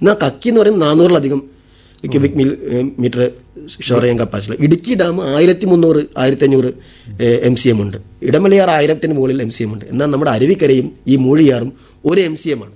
എന്നാൽ കക്കി എന്ന് പറയുന്നത് നാനൂറിലധികം ക്യൂബിക് മിൽ മീറ്റർ സ്റ്റോർ ചെയ്യാൻ കപ്പാസിറ്റി ഇടുക്കി ഡാം ആയിരത്തി മുന്നൂറ് ആയിരത്തി അഞ്ഞൂറ് എം സി എം ഉണ്ട് ഇടമലയാർ ആയിരത്തിന് മുകളിൽ എം സി എം ഉണ്ട് എന്നാൽ നമ്മുടെ അരുവിക്കരയും ഈ മൂഴിയാറും ഒരു എം സി എം ആണ്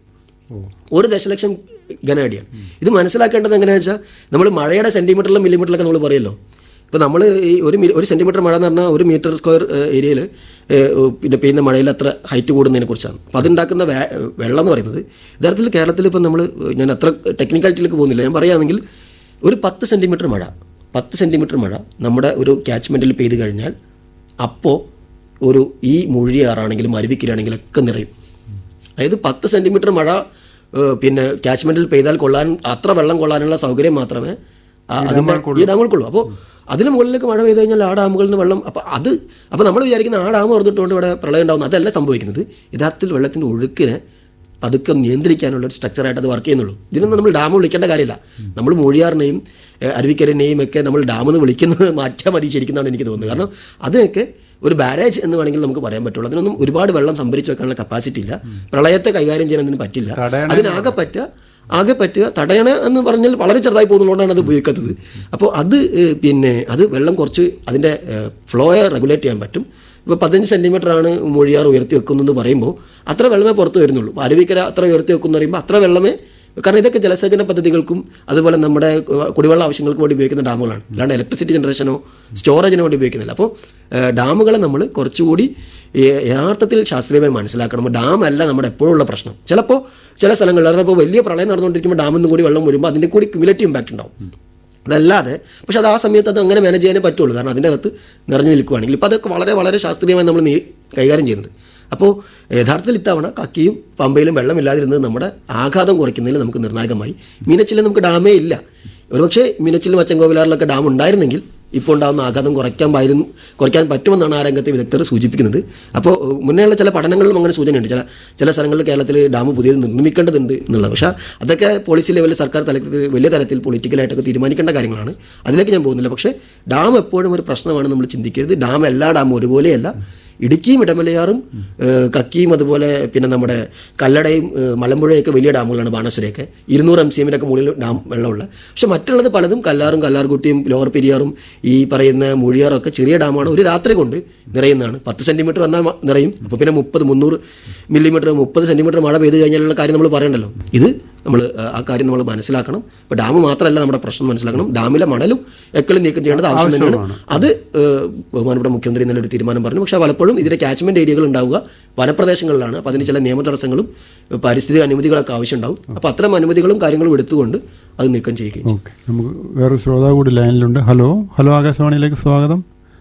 ഒരു ദശലക്ഷം ഘനഅടിയാണ് ഇത് മനസ്സിലാക്കേണ്ടത് എങ്ങനെയാണെന്ന് വെച്ചാൽ നമ്മൾ മഴയുടെ സെൻറ്റിമീറ്ററിലും മില്ലിമീറ്ററിലൊക്കെ നമ്മൾ പറയുമല്ലോ ഇപ്പോൾ നമ്മൾ ഈ ഒരു മി- ഒരു സെൻറ്റിമീറ്റർ മഴ എന്ന് പറഞ്ഞാൽ ഒരു മീറ്റർ സ്ക്വയർ ഏരിയയിൽ പിന്നെ പെയ്യുന്ന മഴയിൽ അത്ര ഹൈറ്റ് കൂടുന്നതിനെ കുറിച്ചാണ് അപ്പോൾ അതുണ്ടാക്കുന്ന വേ- വെള്ളം എന്ന് പറയുന്നത് യഥാർത്ഥത്തിൽ കേരളത്തിൽ ഇപ്പം നമ്മൾ ഞാൻ അത്ര ടെക്നിക്കാലിറ്റിയിലേക്ക് പോകുന്നില്ല ഞാൻ പറയുകയാണെങ്കിൽ ഒരു പത്ത് സെൻറ്റിമീറ്റർ മഴ പത്ത് സെൻറ്റിമീറ്റർ മഴ നമ്മുടെ ഒരു ക്യാച്ച്മെൻറ്റിൽ പെയ്ത് കഴിഞ്ഞാൽ അപ്പോൾ ഒരു ഈ മുഴിയാറാണെങ്കിലും അരുവിക്കരാണെങ്കിലും ഒക്കെ നിറയും അതായത് പത്ത് സെൻറ്റിമീറ്റർ മഴ ഏഹ്, പിന്നെ ക്യാച്ച്മെൻറ്റിൽ പെയ്താൽ കൊള്ളാൻ അത്ര വെള്ളം കൊള്ളാനുള്ള സൗകര്യം മാത്രമേ ആ- അതിൻ്റെ ഈ ഡാമുകൾക്കുള്ളൂ അപ്പോൾ അതിന് മുകളിലേക്ക് മഴ പെയ്ത് കഴിഞ്ഞാൽ ആ ഡാമുകളിൽ നിന്ന് വെള്ളം അപ്പോൾ അത് അപ്പോൾ നമ്മൾ വിചാരിക്കുന്ന ആ ഡാം തുറന്നിട്ടുകൊണ്ട് ഇവിടെ പ്രളയം ഉണ്ടാകുന്നു അതല്ല സംഭവിക്കുന്നത് യഥാർത്ഥത്തിൽ വെള്ളത്തിൻ്റെ ഒഴുക്കിനെ പതുക്കെ നിയന്ത്രിക്കാനുള്ള ഒരു സ്ട്രക്ചറായിട്ട് അത് വർക്ക് ചെയ്യുന്നുള്ളൂ ഇതിനൊന്നും നമ്മൾ ഡാം വിളിക്കേണ്ട കാര്യമില്ല നമ്മൾ മൂഴിയാറിനെയും ഏഹ്, അരുവിക്കരനെയും ഒക്കെ നമ്മൾ ഡാമെന്ന് വിളിക്കുന്നത് മാറ്റാൻ മതി ശരിക്കുന്നതാണ് എനിക്ക് തോന്നുന്നത് കാരണം അതിനൊക്കെ ഒരു ബാരേജ് എന്ന് വേണമെങ്കിൽ നമുക്ക് പറയാൻ പറ്റുള്ളൂ അതിനൊന്നും ഒരുപാട് വെള്ളം സംഭരിച്ച് വെക്കാനുള്ള കപ്പാസിറ്റി ഇല്ല പ്രളയത്തെ കൈകാര്യം ചെയ്യാനതിന് പറ്റില്ല തടയണ അതിനാകെ പറ്റുക ആകെ പറ്റുക തടയണ എന്ന് പറഞ്ഞാൽ വളരെ ചെറുതായി പോകുന്നതുകൊണ്ടാണ് അത് ഉപയോഗിക്കാത്തത് അപ്പോൾ അത് ഏഹ്, പിന്നെ അത് വെള്ളം കുറച്ച് അതിൻ്റെ ഫ്ലോയെ റെഗുലേറ്റ് ചെയ്യാൻ പറ്റും ഇപ്പോൾ പതിനഞ്ച് സെൻറ്റിമീറ്റർ ആണ് മൊഴിയാർ ഉയർത്തി വെക്കുന്നതെന്ന് പറയുമ്പോൾ അത്ര വെള്ളമേ പുറത്ത് വരുന്നുള്ളൂ അപ്പോൾ അരുവിക്കര അത്ര ഉയർത്തി വെക്കുന്നു പറയുമ്പോൾ അത്ര വെള്ളമേ കാരണം ഇതൊക്കെ ജലസേചന പദ്ധതികൾക്കും അതുപോലെ നമ്മുടെ ഏഹ്, കുടിവെള്ള ആവശ്യങ്ങൾക്ക് വേണ്ടി ഉപയോഗിക്കുന്ന ഡാമുകളാണ് അല്ലാണ്ട് ഇലക്ട്രിസിറ്റി ജനറേഷനോ സ്റ്റോറേജിനോ വേണ്ടി ഉപയോഗിക്കുന്നില്ല അപ്പോൾ ഏഹ്, ഡാമുകളെ നമ്മൾ കുറച്ചുകൂടി ഏഹ്, യഥാർത്ഥത്തിൽ ശാസ്ത്രീയമായി മനസ്സിലാക്കണം ഡാം അല്ല നമ്മുടെ എപ്പോഴുള്ള പ്രശ്നം ചിലപ്പോൾ ചില സ്ഥലങ്ങളിൽ അതായത് ഇപ്പോൾ വലിയ പ്രളയം നടന്നുകൊണ്ടിരിക്കുമ്പോൾ ഡാമിൽ നിന്ന് കൂടി വെള്ളം വരുമ്പോൾ അതിൻ്റെ കൂടി ക്യുമുലേറ്റീവ് ഇമ്പാക്റ്റ് ഉണ്ടാവും അതല്ലാതെ പക്ഷെ അത് ആ സമയത്ത് അത് അങ്ങനെ മാനേജ് ചെയ്യാനേ പറ്റുള്ളൂ കാരണം അതിൻ്റെ അകത്ത് നിറഞ്ഞു നിൽക്കുകയാണെങ്കിൽ ഇപ്പോൾ അതൊക്കെ വളരെ വളരെ ശാസ്ത്രീയമായി നമ്മൾ നീ- കൈകാര്യം ചെയ്യുന്നത് അപ്പോൾ യഥാർത്ഥത്തിൽ ഇത്തവണ കക്കിയും പമ്പയിലും വെള്ളമില്ലാതിരുന്നത് നമ്മുടെ ആഘാതം കുറയ്ക്കുന്നതിൽ നമുക്ക് നിർണായകമായി മീനച്ചിൽ നമുക്ക് ഡാമേ ഇല്ല ഒരുപക്ഷെ മീനച്ചിലും അച്ചൻകോവിലാറിലൊക്കെ ഡാം ഉണ്ടായിരുന്നെങ്കിൽ ഇപ്പോൾ ഉണ്ടാകുന്ന ആഘാതം കുറയ്ക്കാൻ പായിരുന്നു കുറയ്ക്കാൻ പറ്റുമെന്നാണ് ആ രംഗത്തെ വിദഗ്ധർ സൂചിപ്പിക്കുന്നത് അപ്പോൾ ഏഹ്, മുന്നേയുള്ള ചില പഠനങ്ങളിലും അങ്ങനെ സൂചനയുണ്ട് ചില ചില സ്ഥലങ്ങളിൽ കേരളത്തിൽ ഡാം പുതിയത് നിർമ്മിക്കേണ്ടതുണ്ട് എന്നുള്ളത് പക്ഷേ അതൊക്കെ പോളിസി ലെവലിൽ സർക്കാർ തലത്തിൽ വലിയ തരത്തിൽ പൊളിറ്റിക്കലായിട്ടൊക്കെ തീരുമാനിക്കേണ്ട കാര്യങ്ങളാണ് അതിലേക്ക് ഞാൻ പോകുന്നില്ല പക്ഷേ ഡാം എപ്പോഴും ഒരു പ്രശ്നമാണ് നമ്മൾ ചിന്തിക്കരുത് ഡാം എല്ലാ ഡാമും ഒരുപോലെയല്ല ഇടുക്കിയും ഇടമലയാറും ഏഹ്, കക്കിയും അതുപോലെ പിന്നെ നമ്മുടെ കല്ലടയും ഏഹ്, മലമ്പുഴയൊക്കെ വലിയ ഡാമുകളാണ് ബാണാസുരയൊക്കെ ഇരുന്നൂറ് എം സി എമ്മിനൊക്കെ മുകളിൽ ഡാം വെള്ളമുള്ള പക്ഷെ മറ്റുള്ളത് പലതും കല്ലാറും കല്ലാർകുട്ടിയും ലോവർ പെരിയാറും ഈ പറയുന്ന മൂഴിയാറും ഒക്കെ ചെറിയ ഡാമാണ് ഒരു രാത്രി കൊണ്ട് നിറയുന്നതാണ് പത്ത് സെൻറ്റിമീറ്റർ വന്നാൽ മ- നിറയും അപ്പോൾ പിന്നെ മുപ്പത് മുന്നൂറ് മില്ലിമീറ്റർ മുപ്പത് സെൻറ്റിമീറ്റർ മഴ പെയ്ത് കഴിഞ്ഞാലുള്ള കാര്യം നമ്മൾ പറയണ്ടല്ലോ ഇത് നമ്മൾ ആ കാര്യം നമ്മൾ മനസ്സിലാക്കണം ഇപ്പോൾ ഡാം മാത്രമല്ല നമ്മുടെ പ്രശ്നം മനസ്സിലാക്കണം ഡാമിലെ മണലും എക്കലും നീക്കം ചെയ്യേണ്ടത് ആവശ്യം തന്നെയാണ് അത് ഏഹ്, ബഹുമാനപ്പെട്ട മുഖ്യമന്ത്രി ഇന്നലെ ഒരു തീരുമാനം പറഞ്ഞു പക്ഷേ പലപ്പോഴും ഇതിന്റെ ക്യാച്ച്മെന്റ് ഏരിയകൾ ഉണ്ടാവുക വനപ്രദേശങ്ങളിലാണ് അപ്പോൾ അതിന് ചില നിയമ തടസ്സങ്ങളും പാരിസ്ഥിതിക അനുമതികളൊക്കെ ആവശ്യമുണ്ടാവും അപ്പോൾ അത്തരം അനുമതികളും കാര്യങ്ങളും എടുത്തുകൊണ്ട് അത് നീക്കം ചെയ്യുകയും ചെയ്യും. ഓക്കെ നമുക്ക് വേറൊരു ശ്രോതാവ് കൂടി ലൈനിലുണ്ട് ഹലോ ഹലോ ആകാശവാണിയിലേക്ക് സ്വാഗതം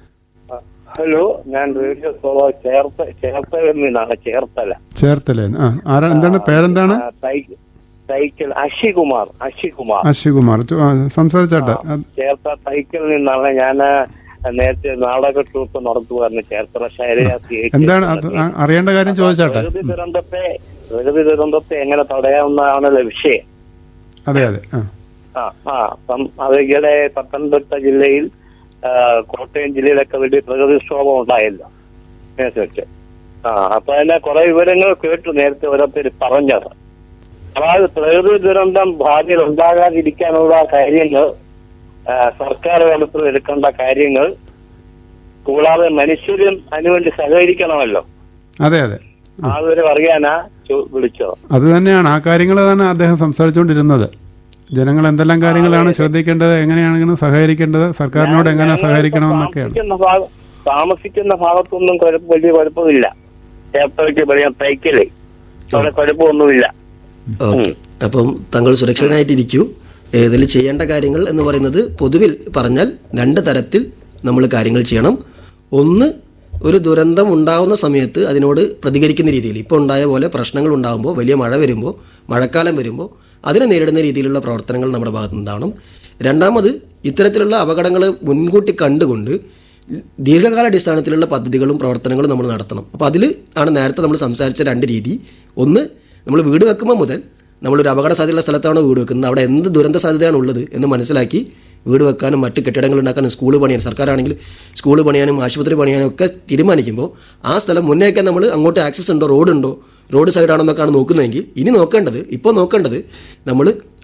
ഹലോ ഞാൻ റേഡിയോ സോളോ ചേർത്ത ചേർത്തലയിൽ നിന്നാണ് ചേർത്തല ചേർത്തലേ ആ ആരാ എന്താണ് പേരെന്താണ് ആ, സൈ- സൈക്കിൾ അഷികുമാർ അഷികുമാർ അശ്വികുമാർ ചോ- ആ, സംസാരിച്ചാട്ടെ അത് ചേർത്ത സൈക്കിളിൽ നിന്നാണ് ഞാൻ നേരത്തെ നാടക ട്രൂപ്പ് നടത്തുമായിരുന്നു ചേർത്തല ശൈലജാസി എന്താണ് അത് ആ, അറിയേണ്ട കാര്യം ചോദിച്ചാട്ടെ പ്രകൃതി ദുരന്തത്തെ പ്രകൃതി ദുരന്തത്തെ എങ്ങനെ തടയാവുന്നതാണല്ലോ വിഷയം അതെ അതെ ആ ആ ആ അപ്പം അത് ഈയിടെ പത്തനംതിട്ട ജില്ലയിൽ ആ, കോട്ടയം ജില്ലയിലൊക്കെ വലിയ പ്രകൃതിക്ഷോഭം ഉണ്ടായല്ലോ നേരത്തെ വെച്ച് ആ അപ്പൊ അതിനെ കുറെ വിവരങ്ങൾ കേട്ടു നേരത്തെ ഓരോരുത്തർ പറഞ്ഞത് അതായത് പ്രകൃതി ദുരന്തം ഭാവിയിൽ ഉണ്ടാകാതിരിക്കാനുള്ള കാര്യങ്ങൾ ആ, സർക്കാർ തലത്തിൽ എടുക്കേണ്ട കാര്യങ്ങൾ കൂടാതെ മനുഷ്യരും അതിനുവേണ്ടി സഹകരിക്കണമല്ലോ അതെ അതെ അതൊരു അറിയാനാ ചോ- വിളിച്ചത് അത് തന്നെയാണ് ആ കാര്യങ്ങൾ തന്നെ അദ്ദേഹം സംസാരിച്ചുകൊണ്ടിരുന്നത് ജനങ്ങൾ എന്തെല്ലാം കാര്യങ്ങളാണ് ശ്രദ്ധിക്കേണ്ടത് എങ്ങനെയാണ് സഹകരിക്കേണ്ടത് സർക്കാരിനോട് എങ്ങനെ ഞങ്ങൾ സഹകരിക്കണമെന്നൊക്കെയാണ് താമസിക്കുന്ന ഭാഗ- താമസിക്കുന്ന ഭാഗത്തൊന്നും കുഴപ്പം വലിയ കുഴപ്പമില്ല ചേർത്തലയ്ക്ക് പറയാം തൈക്കല് അവിടെ കുഴപ്പമൊന്നുമില്ല ഓക്കെ അപ്പം താങ്കൾ സുരക്ഷിതനായിട്ടിരിക്കൂ ഇതിൽ ചെയ്യേണ്ട കാര്യങ്ങൾ എന്ന് പറയുന്നത് പൊതുവിൽ പറഞ്ഞാൽ രണ്ട് തരത്തിൽ നമ്മൾ കാര്യങ്ങൾ ചെയ്യണം ഒന്ന് ഒരു ദുരന്തം ഉണ്ടാകുന്ന സമയത്ത് അതിനോട് പ്രതികരിക്കുന്ന രീതിയിൽ ഇപ്പോൾ ഉണ്ടായ പോലെ പ്രശ്നങ്ങൾ ഉണ്ടാകുമ്പോൾ വലിയ മഴ വരുമ്പോൾ മഴക്കാലം വരുമ്പോൾ അതിനെ നേരിടുന്ന രീതിയിലുള്ള പ്രവർത്തനങ്ങൾ നമ്മുടെ ഭാഗത്ത് നിന്നുണ്ടാവണം രണ്ടാമത് ഇത്തരത്തിലുള്ള അപകടങ്ങൾ മുൻകൂട്ടി കണ്ടുകൊണ്ട് ദീർഘകാലാടിസ്ഥാനത്തിലുള്ള പദ്ധതികളും പ്രവർത്തനങ്ങളും നമ്മൾ നടത്തണം അപ്പോൾ അതിൽ ആണ് നേരത്തെ നമ്മൾ സംസാരിച്ച രണ്ട് രീതി ഒന്ന് നമ്മൾ വീട് വെക്കുമ്പോൾ മുതൽ നമ്മളൊരു അപകട സാധ്യതയുള്ള സ്ഥലത്താണ് വീട് വെക്കുന്നത് അവിടെ എന്ത് ദുരന്ത സാധ്യതയാണ് ഉള്ളത് എന്ന് മനസ്സിലാക്കി വീട് വെക്കാനും മറ്റ് കെട്ടിടങ്ങൾ ഉണ്ടാക്കാനും സ്കൂൾ പണിയാനും സർക്കാരാണെങ്കിൽ സ്കൂൾ പണിയാനും ആശുപത്രി പണിയാനും ഒക്കെ തീരുമാനിക്കുമ്പോൾ ആ സ്ഥലം മുന്നേയൊക്കെ നമ്മൾ അങ്ങോട്ട് ആക്സസ് ഉണ്ടോ റോഡുണ്ടോ റോഡ് സൈഡാണെന്നൊക്കെയാണ് നോക്കുന്നതെങ്കിൽ ഇനി നോക്കേണ്ടത് ഇപ്പോൾ നോക്കേണ്ടത് നമ്മൾ